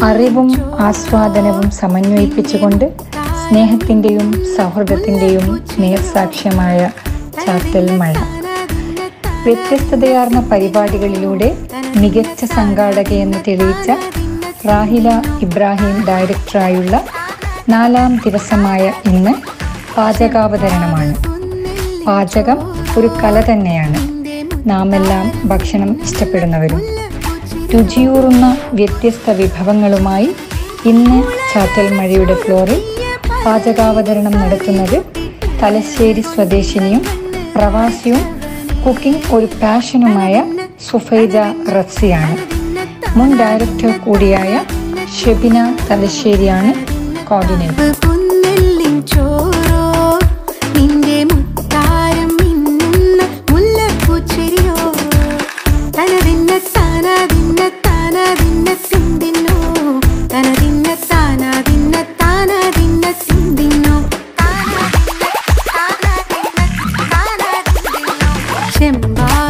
അറിവും ആസ്വാദനവും സമന്വയിപ്പിച്ചുകൊണ്ട് സ്നേഹത്തിൻ്റെയും സൗഹൃദത്തിൻ്റെയും നേർസാക്ഷ്യമായ ചാത്തൽ മഴ വ്യത്യസ്തതയാർന്ന പരിപാടികളിലൂടെ മികച്ച സംഘാടകയെന്ന് തെളിയിച്ച റാഹില ഇബ്രാഹിം ഡയറക്ടറായുള്ള നാലാം ദിവസമായ ഇന്ന് പാചകാവതരണമാണ് പാചകം ഒരു കല തന്നെയാണ് നാമെല്ലാം ഭക്ഷണം ഇഷ്ടപ്പെടുന്നവരും രുചിയൂറുന്ന വ്യത്യസ്ത വിഭവങ്ങളുമായി ഇന്ന് ചാറ്റൽ മഴയുടെ ഫ്ലോറിൽ പാചകാവതരണം നടത്തുന്നത് തലശ്ശേരി സ്വദേശിനിയും പ്രവാസിയും കുക്കിംഗ് ഒരു പാഷനുമായ സുഫൈജ റഫ്സിയാണ് മുൻ ഡയറക്ടർ കൂടിയായ ഷെബിന തലശ്ശേരിയാണ് കോർഡിനേറ്റർ പൊന്നെല്ലിൻ ചോറോ നിന്റെ മുത്താരം മിന്നുന്ന മുല്ലപ്പൂച്ചെരിയോ തനതിന്ന താനാതിന്ന താനാതിന്ന സിന്തിന്നോ തനതിന്ന താനാതിന്ന താനാതിന്ന സിന്തിന്നോ ചെമ്പാ